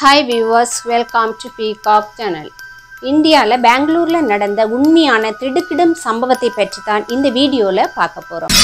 hi viewers welcome to peacock channel இந்தியாவில் பெங்களூரில் நடந்த உண்மையான திடுக்கிடும் சம்பவத்தை பற்றி தான் இந்த வீடியோவில் பார்க்க போகிறோம்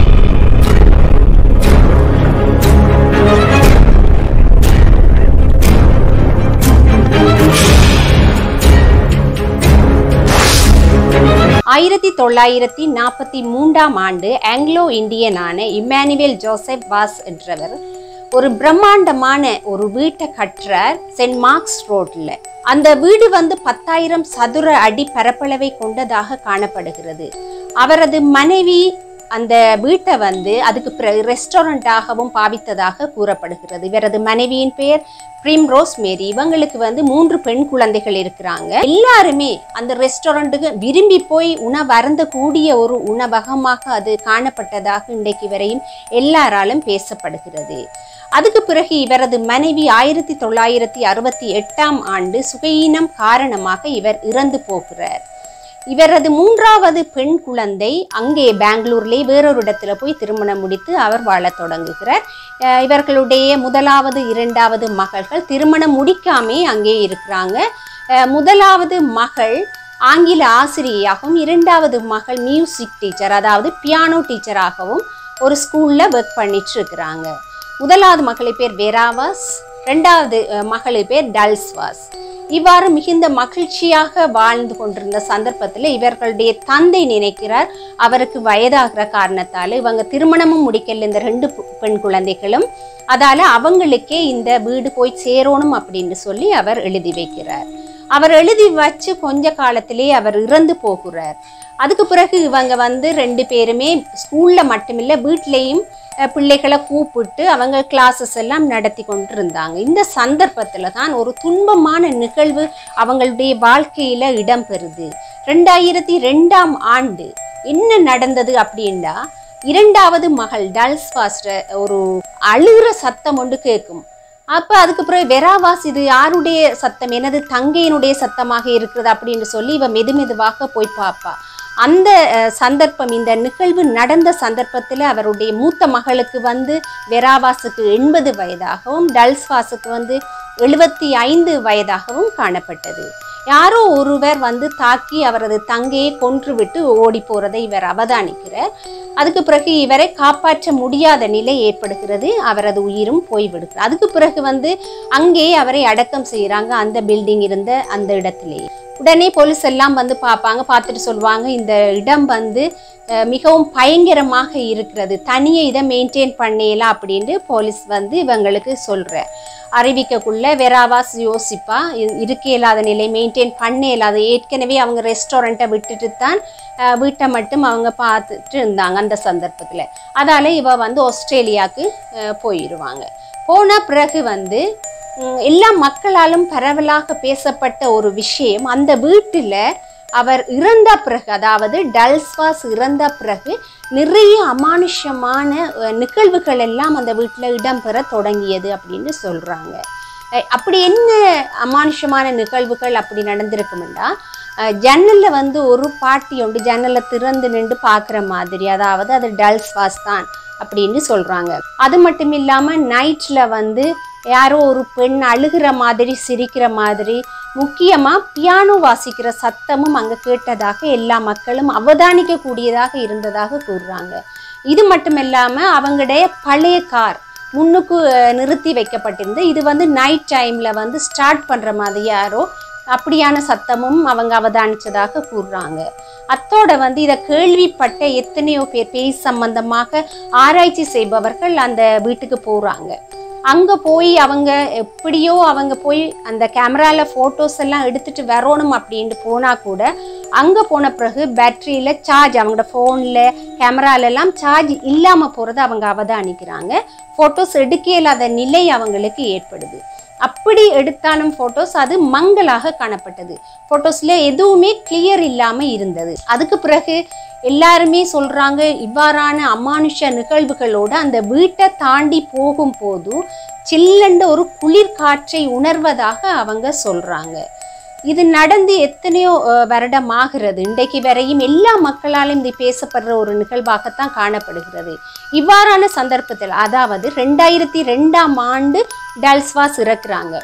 ஆயிரத்தி தொள்ளாயிரத்தி நாற்பத்தி மூன்றாம் ஆண்டு ஆங்கிலோ இந்தியனான இம்மானுவேல் ஜோசப் வாஸ் என்றவர் ஒரு பிரம்மாண்டமான ஒரு வீட்டை கட்டுறார் சென்ட் மார்க்ஸ் ரோட்ல அந்த வீடு வந்து பத்தாயிரம் சதுர அடி பரப்பளவை கொண்டதாக காணப்படுகிறது அவரது மனைவி அந்த வீட்டை வந்து அதுக்கு பிறகு ரெஸ்டாரண்டாகவும் பாவித்ததாக கூறப்படுகிறது இவரது மனைவியின் பெயர் பிரிம் ரோஸ் மேரி இவங்களுக்கு வந்து மூன்று பெண் குழந்தைகள் இருக்கிறாங்க எல்லாருமே அந்த ரெஸ்டாரண்ட்டுக்கு விரும்பி போய் உணவு அருந்தக்கூடிய ஒரு உணவகமாக அது காணப்பட்டதாக இன்றைக்கு வரையும் எல்லாராலும் பேசப்படுகிறது அதுக்கு பிறகு இவரது மனைவி ஆயிரத்தி தொள்ளாயிரத்தி அறுபத்தி எட்டாம் ஆண்டு சுகையினம் காரணமாக இவர் இறந்து போகிறார் இவரது மூன்றாவது பெண் குழந்தை அங்கே பெங்களூர்லே வேறொரு இடத்துல போய் திருமணம் முடித்து அவர் வாழத் தொடங்குகிறார் அஹ் இவர்களுடைய முதலாவது இரண்டாவது மகள்கள் திருமணம் முடிக்காமே அங்கே இருக்கிறாங்க அஹ் முதலாவது மகள் ஆங்கில ஆசிரியையாகவும் இரண்டாவது மகள் மியூசிக் டீச்சர் அதாவது பியானோ டீச்சராகவும் ஒரு ஸ்கூலில் ஒர்க் பண்ணிட்டு இருக்கிறாங்க முதலாவது மகளை பேர் வெராவாஸ் ரெண்டாவது அஹ், மகளு பேர் டல்ஸ்வாஸ் இவ்வாறு மிகுந்த மகிழ்ச்சியாக வாழ்ந்து கொண்டிருந்த சந்தர்ப்பத்தில் இவர்களுடைய தந்தை நினைக்கிறார் அவருக்கு வயதாகிற காரணத்தால் இவங்க திருமணமும் முடிக்கல இந்த ரெண்டு பெ- பெண் குழந்தைகளும் அதால அவங்களுக்கே இந்த வீடு போய் சேரணும் அப்படின்னு சொல்லி அவர் எழுதி வைக்கிறார் அவர் எழுதி வச்சு கொஞ்ச காலத்திலே அவர் இறந்து போகிறார் அதுக்கு பிறகு இவங்க வந்து ரெண்டு பேருமே ஸ்கூல்ல மட்டுமில்லை வீட்லேயும் அஹ், பிள்ளைகளை கூப்பிட்டு அவங்க கிளாஸஸ் எல்லாம் நடத்தி கொண்டு இருந்தாங்க இந்த சந்தர்ப்பத்தில் தான் ஒரு துன்பமான நிகழ்வு அவங்களுடைய வாழ்க்கையில இடம்பெறுது ரெண்டாயிரத்தி ரெண்டாம் ஆண்டு என்ன நடந்தது அப்படின்னா இரண்டாவது மகள் டல்ஸ் ஃபாஸ்டர் ஒரு அழுகிற சத்தம் ஒன்று கேட்கும் அப்போ அதுக்கு பிறகு வெராவாஸ் இது யாருடைய சத்தம் எனது தங்கையினுடைய சத்தமாக இருக்கிறது அப்படின்னு சொல்லி இவ மெது மெதுவாக போய் பார்ப்பா அந்த அஹ், சந்தர்ப்பம் இந்த நிகழ்வு நடந்த சந்தர்ப்பத்தில் அவருடைய மூத்த மகளுக்கு வந்து வெராவாஸுக்கு எண்பது வயதாகவும் டல்ஸ்வாஸுக்கு வந்து எழுபத்தி ஐந்து வயதாகவும் காணப்பட்டது யாரோ ஒருவர் வந்து தாக்கி அவரது தங்கையை கொன்றுவிட்டு ஓடி போறதை இவர் அவதானிக்கிறார் அதுக்கு பிறகு இவரை காப்பாற்ற முடியாத நிலை ஏற்படுகிறது அவரது உயிரும் போய்விடுகிறது அதுக்கு பிறகு வந்து அங்கே அவரை அடக்கம் செய்கிறாங்க அந்த பில்டிங் இருந்த அந்த இடத்திலேயே உடனே போலீஸ் எல்லாம் வந்து பார்ப்பாங்க பார்த்துட்டு சொல்லுவாங்க இந்த இடம் வந்து அஹ், மிகவும் பயங்கரமாக இருக்கிறது தனியே இதை மெயின்டைன் பண்ணலாம் அப்படின்ட்டு போலீஸ் வந்து இவங்களுக்கு சொல்ற அறிவிக்கக்குள்ள வெராவாஸ் யோசிப்பா இ- இருக்க இயலாத நிலை மெயின்டைன் பண்ண இயலாத ஏற்கனவே அவங்க ரெஸ்டாரண்ட்டை விட்டுட்டு தான் அஹ், வீட்டை மட்டும் அவங்க பார்த்துட்டு இருந்தாங்க அந்த சந்தர்ப்பத்தில் அதால இவ வந்து ஆஸ்திரேலியாவுக்கு அஹ், போயிடுவாங்க போன பிறகு வந்து ம், எல்லா மக்களாலும் பரவலாக பேசப்பட்ட ஒரு விஷயம் அந்த வீட்டில் அவர் இறந்த பிறகு அதாவது டல்ஸ்வாஸ் இறந்த பிறகு நிறைய அமானுஷ்யமான அஹ், நிகழ்வுகள் எல்லாம் அந்த வீட்டில் இடம்பெற தொடங்கியது அப்படின்னு சொல்கிறாங்க அப்படி என்ன அமானுஷ்யமான நிகழ்வுகள் அப்படி நடந்திருக்குமெண்டா அஹ், ஜன்னல்ல வந்து ஒரு பாட்டி உண்டு ஜன்னலை திறந்து நின்று பார்க்குற மாதிரி அதாவது அது டல்ஸ்வாஸ் தான் அப்படின்னு சொல்கிறாங்க அது மட்டும் இல்லாமல் நைட்டில் வந்து யாரோ ஒரு பெண் அழுகிற மாதிரி சிரிக்கிற மாதிரி முக்கியமாக பியானோ வாசிக்கிற சத்தமும் அங்கே கேட்டதாக எல்லா மக்களும் அவதானிக்கக்கூடியதாக இருந்ததாக கூறுறாங்க இது மட்டும் இல்லாமல் அவங்களுடைய பழைய கார் முன்னுக்கு அஹ், நிறுத்தி வைக்கப்பட்டிருந்து இது வந்து நைட் டைமில் வந்து ஸ்டார்ட் பண்ணுற மாதிரி யாரோ அப்படியான சத்தமும் அவங்க அவதானிச்சதாக கூறுறாங்க அத்தோட வந்து இதை கேள்விப்பட்ட எத்தனையோ பேர் பேய் சம்பந்தமாக ஆராய்ச்சி செய்பவர்கள் அந்த வீட்டுக்கு போகிறாங்க அங்கே போய் அவங்க எப்படியோ அவங்க போய் அந்த கேமராவில் ஃபோட்டோஸ் எல்லாம் எடுத்துட்டு வரணும் அப்படின்ட்டு போனால் கூட அங்கே போன பிறகு பேட்டரியில் சார்ஜ் அவங்களோட ஃபோனில் கேமராலெல்லாம் சார்ஜ் இல்லாமல் போகிறத அவங்க அவதானிக்கிறாங்க ஃபோட்டோஸ் எடுக்க இல்லாத நிலை அவங்களுக்கு ஏற்படுது அப்படி எடுத்தாலும் ஃபோட்டோஸ் அது மங்கலாக காணப்பட்டது ஃபோட்டோஸில் எதுவுமே கிளியர் இல்லாமல் இருந்தது அதுக்கு பிறகு எல்லாருமே சொல்கிறாங்க இவ்வாறான அமானுஷ நிகழ்வுகளோடு அந்த வீட்டை தாண்டி போகும்போது சில்லண்டு ஒரு குளிர் காற்றை உணர்வதாக அவங்க சொல்கிறாங்க இது நடந்து எத்தனையோ அஹ், வருடம் ஆகிறது இன்றைக்கு வரையும் எல்லா மக்களாலும் இது பேசப்படுற ஒரு நிகழ்வாகத்தான் காணப்படுகிறது இவ்வாறான சந்தர்ப்பத்தில் அதாவது ரெண்டாயிரத்தி ரெண்டாம் ஆண்டு டல்ஸ்வாஸ் இறக்குறாங்க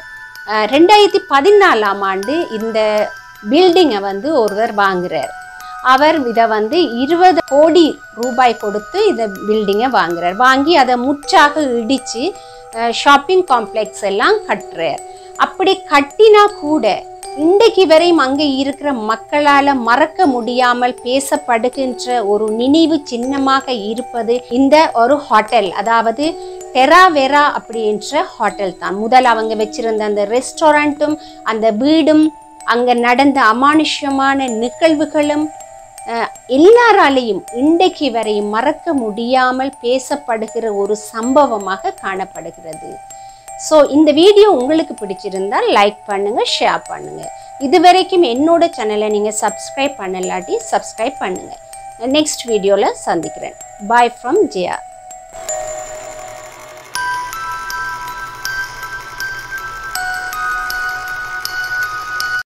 அஹ், ரெண்டாயிரத்தி பதினாலாம் ஆண்டு இந்த பில்டிங்கை வந்து ஒருவர் வாங்குறார் அவர் இதை வந்து இருபது கோடி ரூபாய் கொடுத்து இந்த பில்டிங்கை வாங்குறார் வாங்கி அதை முற்றாக இடித்து ஷாப்பிங் காம்ப்ளெக்ஸ் எல்லாம் கட்டுறார் அப்படி கட்டினா கூட இன்றைக்கு வரையும் அங்கே இருக்கிற மக்களால் மறக்க முடியாமல் பேசப்படுகின்ற ஒரு நினைவு சின்னமாக இருப்பது இந்த ஒரு ஹோட்டல் அதாவது டெராவெரா அப்படின்ற ஹோட்டல் தான் முதல் அவங்க வச்சிருந்த அந்த ரெஸ்டாரண்ட்டும் அந்த வீடும் அங்கே நடந்த அமானுஷ்யமான நிகழ்வுகளும் அஹ், எல்லாராலையும் இன்றைக்கு வரையும் மறக்க முடியாமல் பேசப்படுகிற ஒரு சம்பவமாக காணப்படுகிறது ஸோ இந்த வீடியோ உங்களுக்கு பிடிச்சிருந்தால் லைக் பண்ணுங்க ஷேர் பண்ணுங்க இது வரைக்கும் என்னோட சேனலை நீங்கள் சப்ஸ்கிரைப் பண்ணலாட்டி சப்ஸ்கிரைப் பண்ணுங்க நெக்ஸ்ட் வீடியோவில் சந்திக்கிறேன் பாய் ஃப்ரம் ஜியா